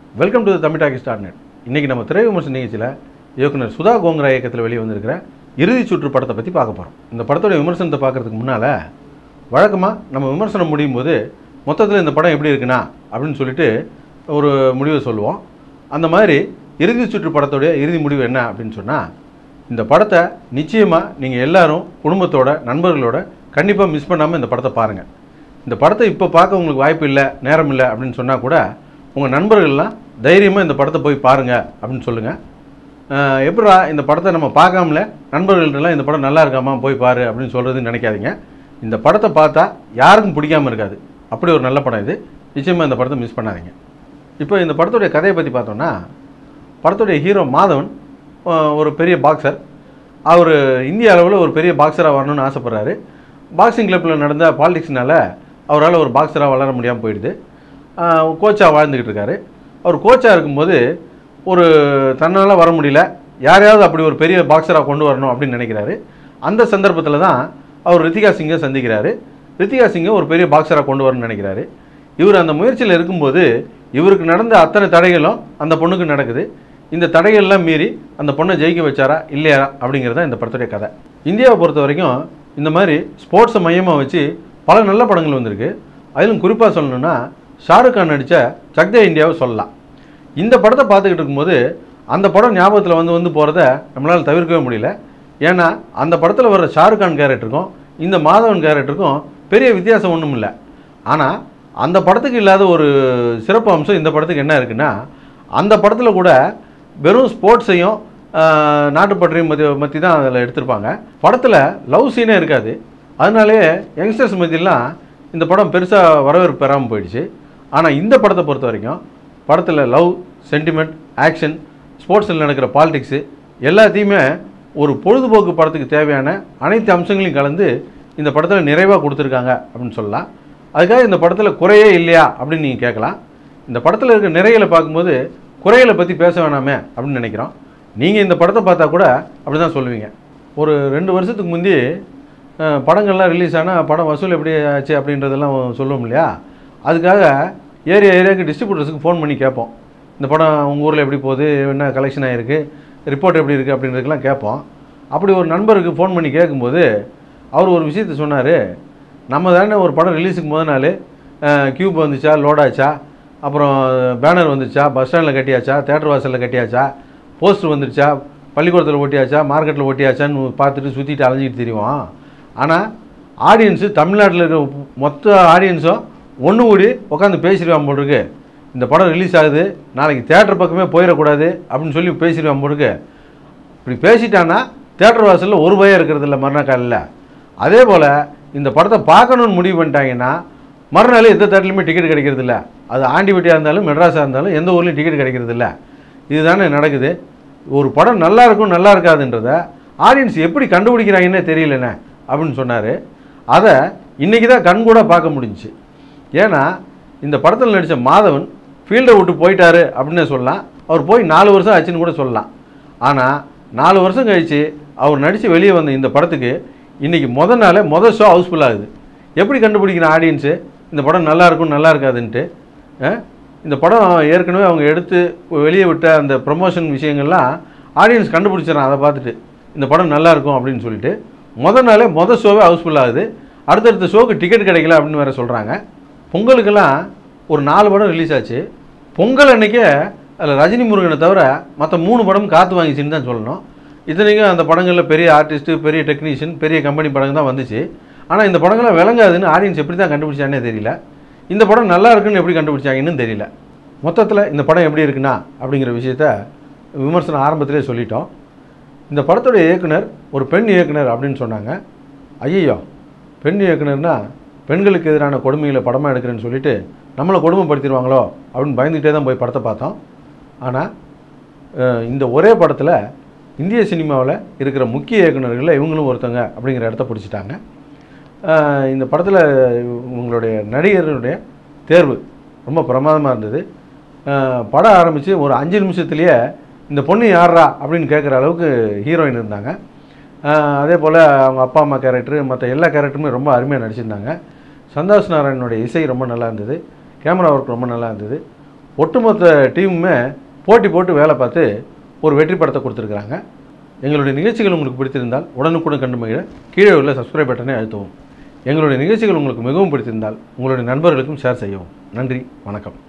Welcome to Tamil talkie star net இன்றைக்கி நம்ம திரை விமர்சன நிகழ்ச்சியில் இயக்குனர் சுதா கோங்கரா இயக்கத்தில் வெளியே வந்திருக்கிற இறுதி சுற்று படத்தை பற்றி பார்க்க போகிறோம் இந்த படத்தோட விமர்சனத்தை பார்க்கறதுக்கு முன்னால் வழக்கமாக நம்ம விமர்சனம் முடியும் போது மொத்தத்தில் இந்த படம் எப்படி இருக்குண்ணா அப்படின்னு சொல்லிட்டு ஒரு முடிவை சொல்லுவோம் அந்த மாதிரி இறுதி சுற்று படத்தோடைய இறுதி முடிவு என்ன அப்படின்னு சொன்னால் இந்த படத்தை நிச்சயமாக நீங்கள் எல்லாரும் குடும்பத்தோட நண்பர்களோட கண்டிப்பாக மிஸ் பண்ணாமல் இந்த படத்தை பாருங்கள் இந்த படத்தை இப்போ பார்க்க உங்களுக்கு வாய்ப்பு இல்லை நேரம் இல்லை அப்படின்னு சொன்னால் கூட உங்கள் நண்பர்கள்லாம் தைரியமாக இந்த படத்தை போய் பாருங்கள் அப்படின்னு சொல்லுங்கள் எப்படா இந்த படத்தை நம்ம பார்க்காமல நண்பர்கள்ட்டலாம் இந்த படம் நல்லா இருக்காமா போய் பாரு அப்படின்னு சொல்கிறதுன்னு நினைக்காதீங்க இந்த படத்தை பார்த்தா யாருக்கும் பிடிக்காம இருக்காது அப்படி ஒரு நல்ல படம் இது நிச்சயமாக இந்த படத்தை மிஸ் பண்ணாதீங்க இப்போ இந்த படத்துடைய கதையை பற்றி பார்த்தோன்னா படத்துடைய ஹீரோ மாதவன் அஹ், ஒரு பெரிய பாக்ஸர் அவர் இந்திய அளவில் ஒரு பெரிய பாக்ஸராக வரணும்னு ஆசைப்பட்றாரு பாக்ஸிங் கிளப்பில் நடந்த பாலிடிக்ஸ்னால அவரால் ஒரு பாக்ஸராக வளர முடியாமல் போயிடுது கோச்சாக வாழ்ந்துக்கிட்டு இருக்காரு அவர் கோச்சாக இருக்கும்போது ஒரு தன்னால் வர முடியல யாரையாவது அப்படி ஒரு பெரிய பாக்ஸராக கொண்டு வரணும் அப்படின்னு நினைக்கிறாரு அந்த சந்தர்ப்பத்தில் தான் அவர் ரித்திகா சிங்கை சந்திக்கிறாரு ரித்திகா சிங்கை ஒரு பெரிய பாக்ஸராக கொண்டு வரணும்னு நினைக்கிறாரு இவர் அந்த முயற்சியில் இருக்கும்போது இவருக்கு நடந்த அத்தனை தடைகளும் அந்த பொண்ணுக்கு நடக்குது இந்த தடைகள்லாம் மீறி அந்த பொண்ணை ஜெயிக்க வச்சாரா இல்லையா அப்படிங்கிறது தான் இந்த படத்துடைய கதை இந்தியாவை பொறுத்த வரைக்கும் இந்த மாதிரி ஸ்போர்ட்ஸை மையமாக வச்சு பல நல்ல படங்கள் வந்திருக்கு அதிலும் குறிப்பாக சொல்லணும்னா ஷாருக் கான் நடித்த சக்தே இந்தியாவை சொல்லலாம் இந்த படத்தை பார்த்துக்கிட்டு இருக்கும்போது அந்த படம் ஞாபகத்தில் வந்து வந்து போகிறத நம்மளால் தவிர்க்கவே முடியல ஏன்னா அந்த படத்தில் வர்ற ஷாருக் கான் கேரக்டருக்கும் இந்த மாதவன் கேரக்டருக்கும் பெரிய வித்தியாசம் ஒன்றும் இல்லை ஆனால் அந்த படத்துக்கு இல்லாத ஒரு சிறப்பு அம்சம் இந்த படத்துக்கு என்ன இருக்குன்னா அந்த படத்தில் கூட வெறும் ஸ்போர்ட்ஸையும் ஆஹ், நாட்டுப்பற்றையும் மத்தி மத்தி தான் அதில் எடுத்திருப்பாங்க படத்தில் லவ் சீனே இருக்காது அதனாலே யங்ஸ்டர்ஸ் மத்தியெல்லாம் இந்த படம் பெருசாக வரவேற்பு பெறாமல் போயிடுச்சு ஆனால் இந்த படத்தை பொறுத்த வரைக்கும் படத்தில் லவ் சென்டிமெண்ட் ஆக்ஷன் ஸ்போர்ட்ஸில் நடக்கிற பாலிடிக்ஸு எல்லாத்தையுமே ஒரு பொழுதுபோக்கு படத்துக்கு தேவையான அனைத்து அம்சங்களையும் கலந்து இந்த படத்தில் நிறைவாக கொடுத்துருக்காங்க அப்படின்னு சொல்லலாம் அதுக்காக இந்த படத்தில் குறையே இல்லையா அப்படின்னு நீங்கள் கேட்கலாம் இந்த படத்தில் இருக்க நிறைகளை பார்க்கும்போது குறைகளை பற்றி பேச வேணாமே அப்படின்னு நினைக்கிறோம் நீங்கள் இந்த படத்தை பார்த்தா கூட அப்படி தான் சொல்லுவீங்க ஒரு ரெண்டு வருஷத்துக்கு முந்தி அஹ், படங்கள்லாம் ரிலீஸ் ஆனால் படம் வசூல் எப்படி ஆச்சு அப்படின்றதெல்லாம் சொல்லுவோம் இல்லையா அதுக்காக ஏரியா ஏரியாவுக்கு டிஸ்ட்ரிபியூட்டர்ஸுக்கு ஃபோன் பண்ணி கேட்போம் இந்த படம் உங்கள் ஊரில் எப்படி போகுது என்ன கலெக்ஷன் ஆகிருக்கு ரிப்போர்ட் எப்படி இருக்குது அப்படின்றதுக்கெல்லாம் கேட்போம் அப்படி ஒரு நண்பருக்கு ஃபோன் பண்ணி கேட்கும்போது அவர் ஒரு விஷயத்த சொன்னார் நம்ம தானே ஒரு படம் ரிலீஸுக்கு முத நாள் கியூப் வந்துச்சா லோடாச்சா அப்புறம் பேனர் வந்துச்சா பஸ் ஸ்டாண்டில் கட்டியாச்சா தேட்டர் வாசலில் கட்டியாச்சா போஸ்டர் வந்துருச்சா பள்ளிக்கூடத்தில் ஒட்டியாச்சா மார்க்கெட்டில் ஒட்டியாச்சான்னு பார்த்துட்டு சுற்றிட்டு அலைஞ்சிட்டு தெரியும் ஆனால் ஆடியன்ஸு தமிழ்நாட்டில் இருக்கிற மொத்த ஆடியன்ஸும் ஒன்று கூடி உட்காந்து பேசிடுவான் போல் இருக்கு இந்த படம் ரிலீஸ் ஆகுது நாளைக்கு தேட்டர் பக்கமே போயிடக்கூடாது அப்படின்னு சொல்லி பேசிடுவான் போல் இருக்கு இப்படி பேசிட்டான்னா தேட்டர் வாசலில் ஒரு பயம் இருக்கிறது இல்லை மறுநாள் காலையில் அதே போல் இந்த படத்தை பார்க்கணுன்னு முடிவு பண்ணிட்டாங்கன்னா மறுநாள் எந்த தேட்டர்லையுமே டிக்கெட் கிடைக்கிறது இல்லை அது ஆண்டிபட்டியாக இருந்தாலும் மெட்ராஸாக இருந்தாலும் எந்த ஊர்லேயும் டிக்கெட் கிடைக்கிறது இல்லை இதுதானே நடக்குது ஒரு படம் நல்லா இருக்கும் நல்லா இருக்காதுன்றத ஆடியன்ஸ் எப்படி கண்டுபிடிக்கிறாங்கன்னே தெரியலண்ணே அப்படின்னு சொன்னார் அதை இன்றைக்கி தான் கண்கூட பார்க்க முடிஞ்சுச்சு ஏன்னா இந்த படத்தில் நடித்த மாதவன் ஃபீல்டை விட்டு போயிட்டாரு அப்படின்னு சொல்லலாம் அவர் போய் நாலு வருஷம் ஆச்சுன்னு கூட சொல்லலாம் ஆனால் நாலு வருஷம் கழித்து அவர் நடித்து வெளியே வந்த இந்த படத்துக்கு இன்றைக்கி முத நாளே மொதல் ஷோ ஹவுஸ்ஃபுல் ஆகுது எப்படி கண்டுபிடிக்கிற ஆடியன்ஸு இந்த படம் நல்லா இருக்கும் நல்லா இருக்காதுன்ட்டு அஹ்? இந்த படம் ஏற்கனவே அவங்க எடுத்து வெளியே விட்ட அந்த ப்ரமோஷன் விஷயங்கள்லாம் ஆடியன்ஸ் கண்டுபிடிச்சிடறான் அதை பார்த்துட்டு இந்த படம் நல்லா இருக்கும் அப்படின்னு சொல்லிட்டு முத நாளே மொதல் ஷோவே ஹவுஸ்ஃபுல் ஆகுது அடுத்தடுத்த ஷோக்கு டிக்கெட் கிடைக்கல அப்படின்னு வேறு சொல்கிறாங்க பொங்கலுக்கெல்லாம் ஒரு நாலு படம் ரிலீஸ் ஆச்சு பொங்கல் அன்னைக்கே அதில் ரஜினி முருகனை தவிர மற்ற மூணு படம் காற்று வாங்கிச்சுன்னு தான் சொல்லணும் இத்தனைக்கும் அந்த படங்களில் பெரிய ஆர்டிஸ்ட்டு பெரிய டெக்னீஷியன் பெரிய கம்பெனி படங்கள் தான் வந்துச்சு ஆனால் இந்த படங்கள்லாம் விளங்காதுன்னு ஆடியன்ஸ் எப்படி தான் கண்டுபிடிச்சானே தெரியல இந்த படம் நல்லா இருக்குன்னு எப்படி கண்டுபிடிச்சாங்கன்னு தெரியல மொத்தத்தில் இந்த படம் எப்படி இருக்குன்னா அப்படிங்கிற விஷயத்த விமர்சனம் ஆரம்பத்திலே சொல்லிட்டோம் இந்த படத்துடைய இயக்குனர் ஒரு பெண் இயக்குனர் அப்படின்னு சொன்னாங்க ஐயோ பெண் இயக்குனர்னா பெண்களுக்கு எதிரான கொடுமைகளை படமாக எடுக்கிறேன்னு சொல்லிட்டு நம்மளை கொடுமைப்படுத்திடுவாங்களோ அப்படின்னு பயந்துக்கிட்டே தான் போய் படத்தை பார்த்தோம் ஆனால் அஹ், இந்த ஒரே படத்தில் இந்திய சினிமாவில் இருக்கிற முக்கிய இயக்குனர்களில் இவங்களும் ஒருத்தங்க அப்படிங்கிற இடத்த பிடிச்சிட்டாங்க அஹ், இந்த படத்தில் உங்களுடைய நடிகர்களுடைய தேர்வு ரொம்ப பிரமாதமாக இருந்தது அஹ், படம் ஆரம்பித்து ஒரு அஞ்சு நிமிஷத்துலேயே இந்த பொண்ணு யாரா அப்படின்னு கேட்குற அளவுக்கு ஹீரோயின் இருந்தாங்க அஹ், அதே போல் அவங்க அப்பா அம்மா கேரக்டரு மற்ற எல்லா கேரக்டருமே ரொம்ப அருமையாக நடிச்சிருந்தாங்க சந்தோஷ் நாராயணனுடைய இசை ரொம்ப நல்லா இருந்தது கேமரா ஒர்க் ரொம்ப நல்லா இருந்தது ஒட்டுமொத்த டீமுமே போட்டி போட்டு வேலை பார்த்து ஒரு வெற்றி படத்தை கொடுத்துருக்குறாங்க எங்களுடைய நிகழ்ச்சிகள் உங்களுக்கு பிடித்திருந்தால் உடனுக்குடன் கண்டு மகிழ கீழே உள்ள சப்ஸ்கிரைப் பட்டனை அழுத்தவும் எங்களுடைய நிகழ்ச்சிகள் உங்களுக்கு மிகவும் பிடித்திருந்தால் உங்களுடைய நண்பர்களுக்கும் ஷேர் செய்யவும் நன்றி வணக்கம்